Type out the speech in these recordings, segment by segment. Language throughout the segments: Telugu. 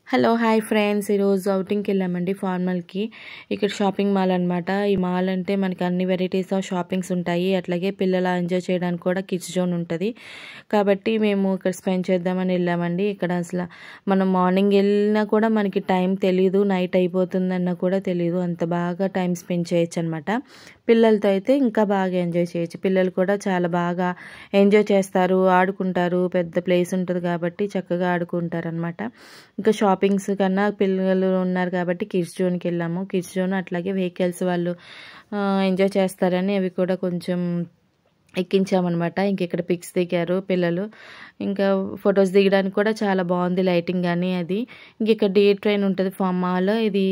హలో హాయ్ ఫ్రెండ్స్ ఈరోజు అవుటింగ్కి వెళ్ళామండి ఫార్మల్కి ఇక్కడ షాపింగ్ మాల్ అనమాట ఈ మాల్ అంటే మనకి అన్ని వెరైటీస్ ఆఫ్ షాపింగ్స్ ఉంటాయి అట్లాగే పిల్లలు ఎంజాయ్ చేయడానికి కూడా కిడ్స్ జోన్ ఉంటుంది కాబట్టి మేము ఇక్కడ స్పెండ్ చేద్దామని వెళ్ళామండి ఇక్కడ అసలు మనం మార్నింగ్ వెళ్ళినా కూడా మనకి టైం తెలియదు నైట్ అయిపోతుందన్న కూడా తెలియదు అంత బాగా టైం స్పెండ్ చేయొచ్చు అనమాట పిల్లలతో అయితే ఇంకా బాగా ఎంజాయ్ చేయొచ్చు పిల్లలు కూడా చాలా బాగా ఎంజాయ్ చేస్తారు ఆడుకుంటారు పెద్ద ప్లేస్ ఉంటుంది కాబట్టి చక్కగా ఆడుకుంటారు అనమాట ఇంకా షాపింగ్స్ కన్నా పిల్లలు ఉన్నారు కాబట్టి కిడ్స్ జోన్కి వెళ్ళాము కిడ్స్ జోన్ అట్లాగే వెహికల్స్ వాళ్ళు ఎంజాయ్ చేస్తారని అవి కూడా కొంచెం ఎక్కించామన్నమాట ఇంక ఇక్కడ పిక్స్ దిగారు పిల్లలు ఇంకా ఫొటోస్ దిగడానికి కూడా చాలా బాగుంది లైటింగ్ కానీ అది ఇంక ఇక్కడ డే ట్రైన్ ఉంటుంది ఫామ్ మాల్ ఇది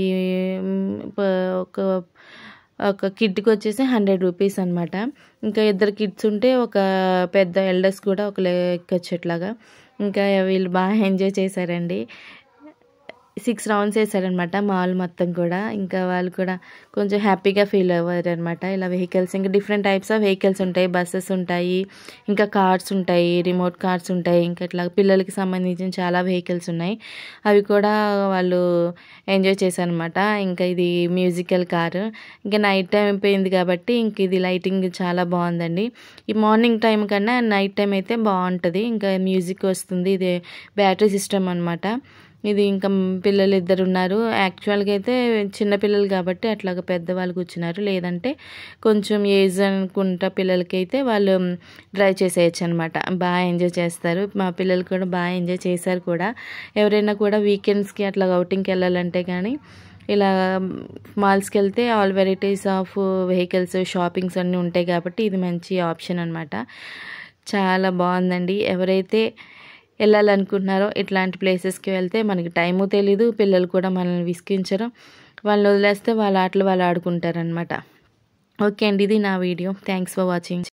ఒక ఒక కిడ్కి వచ్చేసి హండ్రెడ్ రూపీస్ అనమాట ఇంకా ఇద్దరు కిడ్స్ ఉంటే ఒక పెద్ద ఎల్డర్స్ కూడా ఒక ఎక్కొచ్చేట్లాగా ఇంకా వీళ్ళు బాగా ఎంజాయ్ చేశారండి సిక్స్ రౌండ్స్ వేసారనమాట మాల్ మొత్తం కూడా ఇంకా వాళ్ళు కూడా కొంచెం హ్యాపీగా ఫీల్ అవ్వారు అనమాట ఇలా వెహికల్స్ ఇంకా డిఫరెంట్ టైప్స్ ఆఫ్ వెహికల్స్ ఉంటాయి బస్సెస్ ఉంటాయి ఇంకా కార్స్ ఉంటాయి రిమోట్ కార్స్ ఉంటాయి ఇంకా ఇట్లా పిల్లలకి సంబంధించిన చాలా వెహికల్స్ ఉన్నాయి అవి కూడా వాళ్ళు ఎంజాయ్ చేశారనమాట ఇంకా ఇది మ్యూజికల్ కార్ ఇంకా నైట్ టైం అయిపోయింది కాబట్టి ఇంక ఇది లైటింగ్ చాలా బాగుందండి ఈ మార్నింగ్ టైం కన్నా నైట్ టైం అయితే బాగుంటుంది ఇంకా మ్యూజిక్ వస్తుంది ఇది బ్యాటరీ సిస్టమ్ అనమాట ఇది ఇంకా పిల్లలు ఇద్దరు ఉన్నారు యాక్చువల్గా అయితే చిన్నపిల్లలు కాబట్టి అట్లాగా పెద్దవాళ్ళు కూర్చున్నారు లేదంటే కొంచెం ఏజ్ అనుకుంటా పిల్లలకి అయితే వాళ్ళు డ్రైవ్ చేసేయచ్చు అనమాట బాగా ఎంజాయ్ చేస్తారు మా పిల్లలు కూడా బాగా ఎంజాయ్ చేశారు కూడా ఎవరైనా కూడా వీకెండ్స్కి అట్లా అవుటింగ్కి వెళ్ళాలంటే కానీ ఇలా మాల్స్కి వెళ్తే all varieties of vehicles shoppings అన్నీ ఉంటాయి కాబట్టి ఇది మంచి ఆప్షన్ అనమాట చాలా బాగుందండి ఎవరైతే వెళ్ళాలనుకుంటున్నారో ఇట్లాంటి ప్లేసెస్కి వెళ్తే మనకి టైము తెలీదు పిల్లలు కూడా మనల్ని విసిగించరు వాళ్ళని వదిలేస్తే వాళ్ళ ఆటలు వాళ్ళు ఆడుకుంటారనమాట ఓకే అండి ఇది నా వీడియో థ్యాంక్స్ ఫర్ వాచింగ్